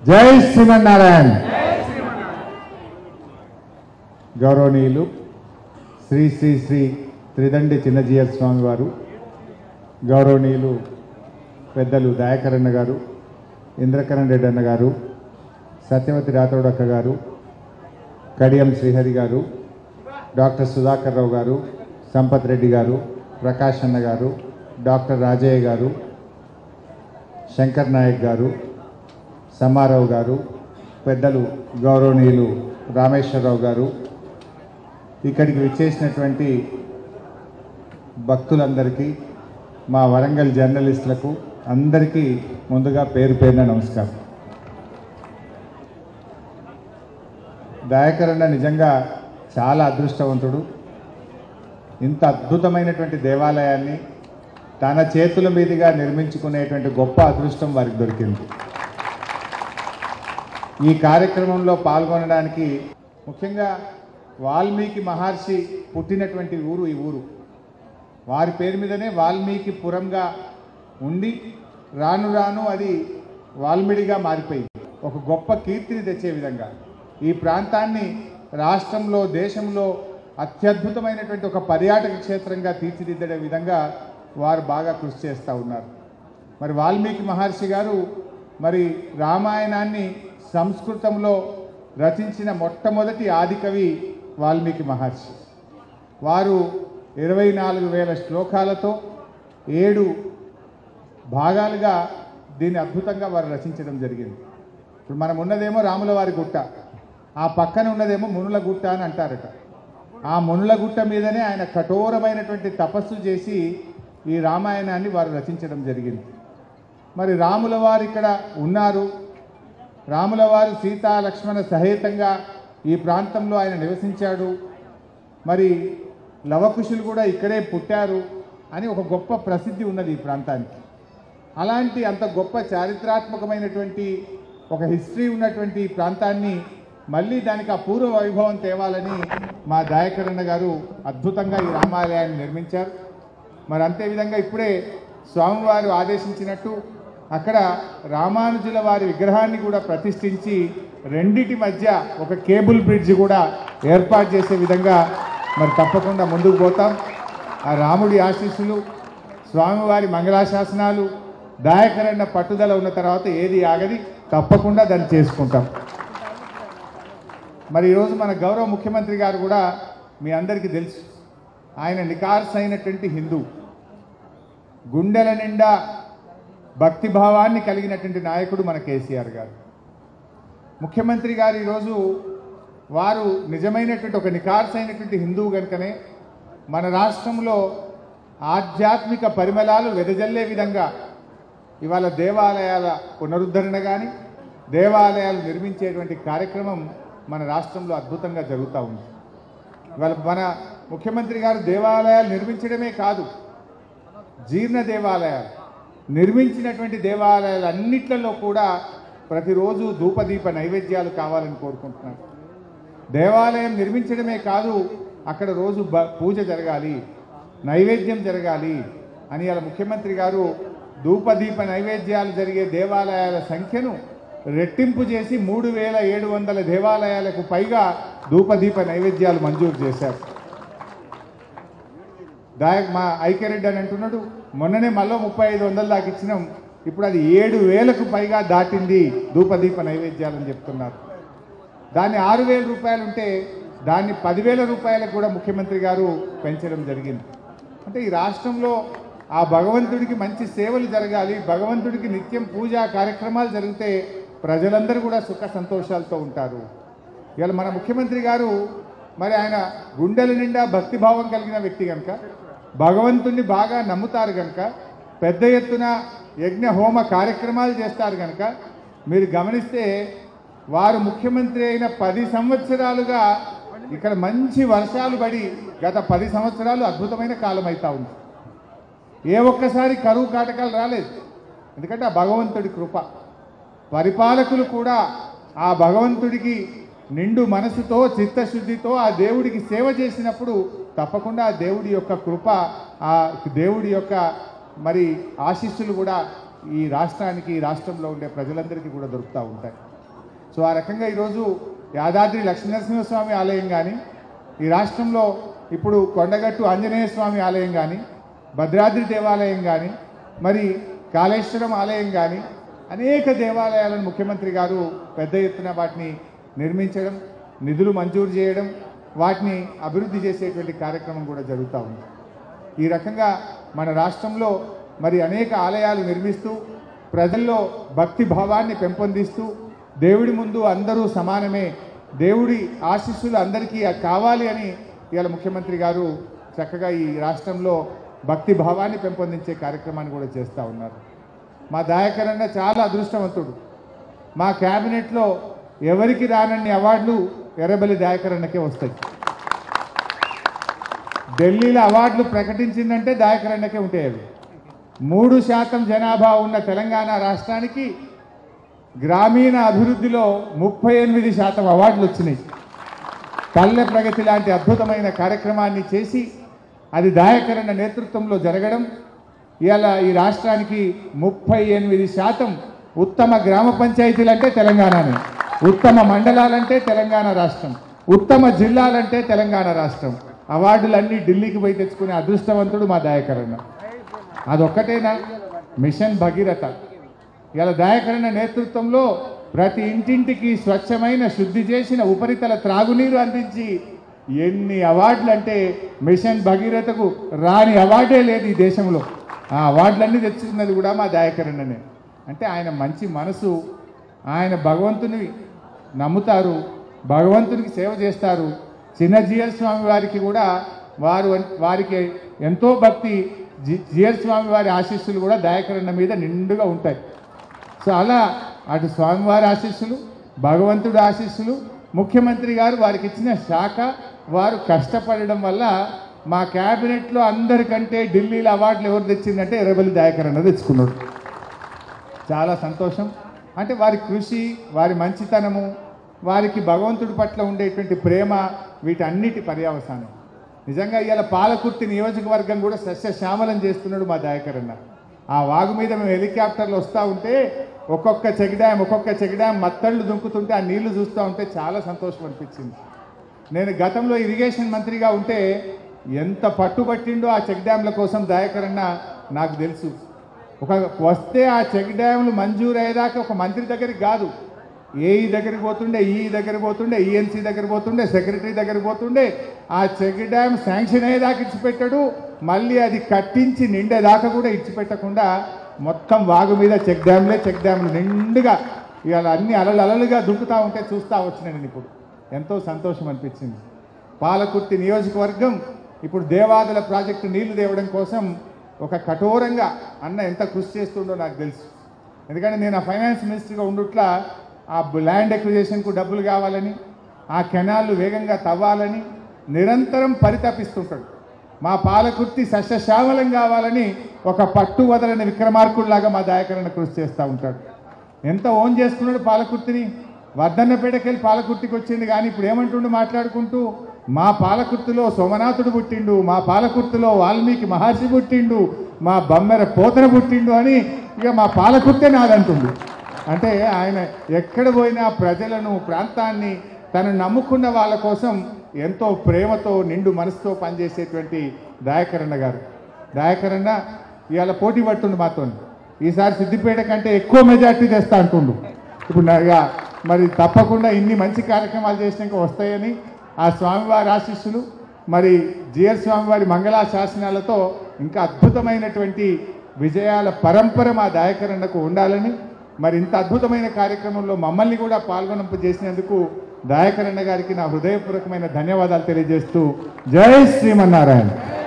జై శ్రీమన్నారాయణ గౌరవనీయులు శ్రీ శ్రీ శ్రీ త్రిదండి చిన్నజీయ స్వామి వారు గౌరవనీయులు పెద్దలు దయాకరణ గారు ఇంద్రకరణ్ రెడ్డి అన్న గారు సత్యవతి రాథోడ్ అక్క గారు కడియం శ్రీహరి గారు డాక్టర్ సుధాకర్ రావు గారు సంపత్ రెడ్డి గారు ప్రకాష్ అన్న గారు డాక్టర్ రాజయ్య గారు శంకర్ నాయక్ గారు సమారావు గారు పెద్దలు గౌరవనీయులు రామేశ్వరరావు గారు ఇక్కడికి విచ్చేసినటువంటి భక్తులందరికీ మా వరంగల్ జర్నలిస్టులకు అందరికీ ముందుగా పేరు పేరున నమస్కారం దయాకరణ నిజంగా చాలా అదృష్టవంతుడు ఇంత అద్భుతమైనటువంటి దేవాలయాన్ని తన చేతుల మీదుగా నిర్మించుకునేటువంటి గొప్ప అదృష్టం వారికి దొరికింది ఈ కార్యక్రమంలో పాల్గొనడానికి ముఖ్యంగా వాల్మీకి మహర్షి పుట్టినటువంటి ఊరు ఈ ఊరు వారి పేరు మీదనే వాల్మీకి పురంగా ఉండి రాను రాను అది వాల్మిడిగా మారిపోయింది ఒక గొప్ప కీర్తిని తెచ్చే విధంగా ఈ ప్రాంతాన్ని రాష్ట్రంలో దేశంలో అత్యద్భుతమైనటువంటి ఒక పర్యాటక క్షేత్రంగా తీర్చిదిద్దే విధంగా వారు బాగా కృషి చేస్తూ ఉన్నారు మరి వాల్మీకి మహర్షి గారు మరి రామాయణాన్ని సంస్కృతంలో రచించిన మొట్టమొదటి ఆదికవి వాల్మీకి మహర్షి వారు ఇరవై నాలుగు వేల శ్లోకాలతో ఏడు భాగాలుగా దీన్ని అద్భుతంగా వారు రచించడం జరిగింది ఇప్పుడు మనం ఉన్నదేమో రాముల వారి గుట్ట ఆ పక్కన ఉన్నదేమో మునుల గుట్ట అని అంటారట ఆ మునుల గుట్ట మీదనే ఆయన కఠోరమైనటువంటి తపస్సు చేసి ఈ రామాయణాన్ని వారు రచించడం జరిగింది మరి రాముల వారు ఇక్కడ ఉన్నారు రాముల వారు సీతా లక్ష్మణ సహేతంగా ఈ ప్రాంతంలో ఆయన నివసించాడు మరి లవకుశులు కూడా ఇక్కడే పుట్టారు అని ఒక గొప్ప ప్రసిద్ధి ఉన్నది ఈ ప్రాంతానికి అలాంటి అంత గొప్ప చారిత్రాత్మకమైనటువంటి ఒక హిస్టరీ ఉన్నటువంటి ఈ ప్రాంతాన్ని మళ్ళీ దానికి అపూర్వ వైభవం తేవాలని మా దాయకరణ గారు అద్భుతంగా ఈ రామాలయాన్ని నిర్మించారు మరి అంతే విధంగా ఇప్పుడే స్వామివారు ఆదేశించినట్టు అక్కడ రామానుజుల వారి విగ్రహాన్ని కూడా ప్రతిష్ఠించి రెండిటి మధ్య ఒక కేబుల్ బ్రిడ్జ్ కూడా ఏర్పాటు చేసే విధంగా మరి తప్పకుండా ముందుకు పోతాం ఆ రాముడి ఆశీస్సులు స్వామివారి మంగళాశాసనాలు దాయకరణ పట్టుదల ఉన్న తర్వాత ఏది ఆగది తప్పకుండా దాన్ని చేసుకుంటాం మరి ఈరోజు మన గౌరవ ముఖ్యమంత్రి గారు కూడా మీ అందరికీ తెలుసు ఆయన నికార్స్ అయినటువంటి హిందూ గుండెల నిండా భక్తిభావాన్ని కలిగినటువంటి నాయకుడు మన కేసీఆర్ గారు ముఖ్యమంత్రి గారు ఈరోజు వారు నిజమైనటువంటి ఒక నికార్స్ అయినటువంటి హిందువు కనుకనే మన రాష్ట్రంలో ఆధ్యాత్మిక పరిమళాలు వెదజల్లే విధంగా ఇవాళ దేవాలయాల పునరుద్ధరణ కానీ దేవాలయాలు నిర్మించేటువంటి కార్యక్రమం మన రాష్ట్రంలో అద్భుతంగా జరుగుతూ ఉంది ఇవాళ మన ముఖ్యమంత్రి గారు దేవాలయాలు నిర్మించడమే కాదు జీర్ణ దేవాలయాలు నిర్మించినటువంటి దేవాలయాలు అన్నిట్లలో కూడా ప్రతిరోజు ధూపదీప నైవేద్యాలు కావాలని కోరుకుంటున్నారు దేవాలయం నిర్మించడమే కాదు అక్కడ రోజు బ- పూజ జరగాలి నైవేద్యం జరగాలి అని అలా ముఖ్యమంత్రి గారు ధూపదీప నైవేద్యాలు జరిగే దేవాలయాల సంఖ్యను రెట్టింపు చేసి మూడు వేల ఏడు వందల దేవాలయాలకు పైగా ధూపదీప నైవేద్యాలు మంజూరు చేశారు దాయక్ మా ఐక్యరెడ్డి అని అంటున్నాడు మొన్ననే మళ్ళీ ముప్పై ఐదు వందల దాకా ఇచ్చినాం ఇప్పుడు అది ఏడు వేలకు పైగా దాటింది ధూపదీప నైవేద్యాలు అని చెప్తున్నారు దాన్ని ఆరు వేల రూపాయలు ఉంటే దాన్ని పదివేల రూపాయలకు కూడా ముఖ్యమంత్రి గారు పెంచడం జరిగింది అంటే ఈ రాష్ట్రంలో ఆ భగవంతుడికి మంచి సేవలు జరగాలి భగవంతుడికి నిత్యం పూజా కార్యక్రమాలు జరిగితే ప్రజలందరూ కూడా సుఖ సంతోషాలతో ఉంటారు ఇవాళ మన ముఖ్యమంత్రి గారు మరి ఆయన గుండెల నిండా భక్తిభావం కలిగిన వ్యక్తి కనుక భగవంతుణ్ణి బాగా నమ్ముతారు కనుక పెద్ద ఎత్తున యజ్ఞ హోమ కార్యక్రమాలు చేస్తారు కనుక మీరు గమనిస్తే వారు ముఖ్యమంత్రి అయిన పది సంవత్సరాలుగా ఇక్కడ మంచి వర్షాలు పడి గత పది సంవత్సరాలు అద్భుతమైన కాలం అవుతా ఉంది ఏ ఒక్కసారి కరువు కాటకాలు రాలేదు ఎందుకంటే ఆ భగవంతుడి కృప పరిపాలకులు కూడా ఆ భగవంతుడికి నిండు మనసుతో చిత్తశుద్ధితో ఆ దేవుడికి సేవ చేసినప్పుడు తప్పకుండా ఆ దేవుడి యొక్క కృప ఆ దేవుడి యొక్క మరి ఆశీస్సులు కూడా ఈ రాష్ట్రానికి ఈ రాష్ట్రంలో ఉండే ప్రజలందరికీ కూడా దొరుకుతూ ఉంటాయి సో ఆ రకంగా ఈరోజు యాదాద్రి లక్ష్మీనరసింహస్వామి ఆలయం కానీ ఈ రాష్ట్రంలో ఇప్పుడు కొండగట్టు ఆంజనేయ స్వామి ఆలయం కానీ భద్రాద్రి దేవాలయం కానీ మరి కాళేశ్వరం ఆలయం కానీ అనేక దేవాలయాలను ముఖ్యమంత్రి గారు పెద్ద ఎత్తున వాటిని నిర్మించడం నిధులు మంజూరు చేయడం వాటిని అభివృద్ధి చేసేటువంటి కార్యక్రమం కూడా జరుగుతూ ఉంది ఈ రకంగా మన రాష్ట్రంలో మరి అనేక ఆలయాలు నిర్మిస్తూ ప్రజల్లో భక్తి భావాన్ని పెంపొందిస్తూ దేవుడి ముందు అందరూ సమానమే దేవుడి ఆశీస్సులు అందరికీ కావాలి అని ఇవాళ ముఖ్యమంత్రి గారు చక్కగా ఈ రాష్ట్రంలో భక్తి భావాన్ని పెంపొందించే కార్యక్రమాన్ని కూడా చేస్తూ ఉన్నారు మా దాయకరన్న చాలా అదృష్టవంతుడు మా క్యాబినెట్లో ఎవరికి రానన్ని అవార్డులు ఎర్రబెల్లి దాయకరన్నకే వస్తాయి ఢిల్లీలో అవార్డులు ప్రకటించిందంటే దాయకరన్నకే ఉంటాయి అవి మూడు శాతం జనాభా ఉన్న తెలంగాణ రాష్ట్రానికి గ్రామీణ అభివృద్ధిలో ముప్పై ఎనిమిది శాతం అవార్డులు వచ్చినాయి పల్లె ప్రగతి లాంటి అద్భుతమైన కార్యక్రమాన్ని చేసి అది దాయకరణ నేతృత్వంలో జరగడం ఇవాళ ఈ రాష్ట్రానికి ముప్పై ఎనిమిది శాతం ఉత్తమ గ్రామ పంచాయతీలంటే తెలంగాణనే ఉత్తమ మండలాలంటే తెలంగాణ రాష్ట్రం ఉత్తమ జిల్లాలంటే తెలంగాణ రాష్ట్రం అవార్డులన్నీ ఢిల్లీకి పోయి తెచ్చుకునే అదృష్టవంతుడు మా దాయకరణ అదొక్కటేనా మిషన్ భగీరథ ఇలా దాయకరణ నేతృత్వంలో ప్రతి ఇంటింటికి స్వచ్ఛమైన శుద్ధి చేసిన ఉపరితల త్రాగునీరు అందించి ఎన్ని అవార్డులు అంటే మిషన్ భగీరథకు రాని అవార్డే లేదు ఈ దేశంలో ఆ అవార్డులన్నీ తెచ్చుకున్నది కూడా మా దాయకరణనే అంటే ఆయన మంచి మనసు ఆయన భగవంతుని నమ్ముతారు భగవంతునికి సేవ చేస్తారు చిన్న జిఎల్ స్వామి వారికి కూడా వారు వారికి ఎంతో భక్తి జి జిఎల్ స్వామి వారి ఆశీస్సులు కూడా దాయకరణ మీద నిండుగా ఉంటాయి సో అలా అటు స్వామివారి ఆశీస్సులు భగవంతుడి ఆశీస్సులు ముఖ్యమంత్రి గారు వారికి ఇచ్చిన శాఖ వారు కష్టపడడం వల్ల మా క్యాబినెట్లో అందరికంటే ఢిల్లీలో అవార్డులు ఎవరు తెచ్చిందంటే ఎర్రబెల్లి దయాకర్ అన్నది తెచ్చుకున్నాడు చాలా సంతోషం అంటే వారి కృషి వారి మంచితనము వారికి భగవంతుడి పట్ల ఉండేటువంటి ప్రేమ వీటన్నిటి పర్యావసానం నిజంగా ఇవాళ పాలకుర్తి నియోజకవర్గం కూడా సస్యశ్యామలం చేస్తున్నాడు మా దయాకర్ అన్న ఆ వాగు మీద మేము హెలికాప్టర్లు వస్తూ ఉంటే ఒక్కొక్క చెక్ డ్యామ్ ఒక్కొక్క చెక్ డ్యామ్ మత్తళ్ళు దుంకుతుంటే ఆ నీళ్లు చూస్తూ ఉంటే చాలా సంతోషం అనిపించింది నేను గతంలో ఇరిగేషన్ మంత్రిగా ఉంటే ఎంత పట్టుబట్టిండో ఆ చెక్ డ్యాంల కోసం దయాకర్ అన్న నాకు తెలుసు ఒక వస్తే ఆ చెక్ డ్యాములు మంజూరు అయ్యేదాకా ఒక మంత్రి దగ్గరికి కాదు ఏఈ దగ్గరికి పోతుండే ఈ దగ్గరికి పోతుండే ఈఎన్సీ దగ్గర పోతుండే సెక్రటరీ దగ్గరికి పోతుండే ఆ చెక్ డ్యామ్ శాంక్షన్ అయ్యేదాకా ఇచ్చిపెట్టాడు మళ్ళీ అది కట్టించి నిండేదాకా కూడా ఇచ్చిపెట్టకుండా మొత్తం వాగు మీద చెక్ డ్యామ్లే చెక్ డ్యామ్లు నిండుగా ఇవాళ అన్ని అలలు అలలుగా దుంకుతా ఉంటే చూస్తూ వచ్చినాను నేను ఇప్పుడు ఎంతో సంతోషం అనిపించింది పాలకుర్తి నియోజకవర్గం ఇప్పుడు దేవాదుల ప్రాజెక్టు నీళ్లు తేవడం కోసం ఒక కఠోరంగా అన్న ఎంత కృషి చేస్తుండో నాకు తెలుసు ఎందుకంటే నేను ఆ ఫైనాన్స్ మినిస్టర్గా ఉండుట్లా ఆ ల్యాండ్ ఎక్విజేషన్కు డబ్బులు కావాలని ఆ కెనాళ్ళు వేగంగా తవ్వాలని నిరంతరం పరితపిస్తుంటాడు మా పాలకుర్తి సస్యశ్యామలం కావాలని ఒక పట్టు వదలని విక్రమార్కుడిలాగా మా దాయకరణ కృషి చేస్తూ ఉంటాడు ఎంత ఓన్ చేసుకున్నాడు పాలకుర్తిని వర్ధన్నపేటకెళ్ళి పాలకుర్తికి వచ్చింది కానీ ఇప్పుడు ఏమంటుండు మాట్లాడుకుంటూ మా పాలకుర్తిలో సోమనాథుడు పుట్టిండు మా పాలకుర్తిలో వాల్మీకి మహర్షి పుట్టిండు మా బమ్మెర పోతన పుట్టిండు అని ఇక మా పాలకుర్తే నాదంటుండు అంటే ఆయన ఎక్కడ పోయినా ప్రజలను ప్రాంతాన్ని తను నమ్ముకున్న వాళ్ళ కోసం ఎంతో ప్రేమతో నిండు మనసుతో పనిచేసేటువంటి దయాకరణ గారు దయాకరణ ఇవాళ పోటీ పడుతుండు మాతో ఈసారి సిద్దిపేట కంటే ఎక్కువ మెజార్టీ తెస్తా అంటుండు ఇప్పుడు నా- ఇక మరి తప్పకుండా ఇన్ని మంచి కార్యక్రమాలు చేసినాక వస్తాయని ఆ స్వామివారి ఆశీస్సులు మరి జిఎల్ స్వామివారి మంగళా శాసనాలతో ఇంకా అద్భుతమైనటువంటి విజయాల పరంపర మా దాయకరణకు ఉండాలని మరి ఇంత అద్భుతమైన కార్యక్రమంలో మమ్మల్ని కూడా పాల్గొనంపు చేసినందుకు దాయకరణ గారికి నా హృదయపూర్వకమైన ధన్యవాదాలు తెలియజేస్తూ జై శ్రీమన్నారాయణ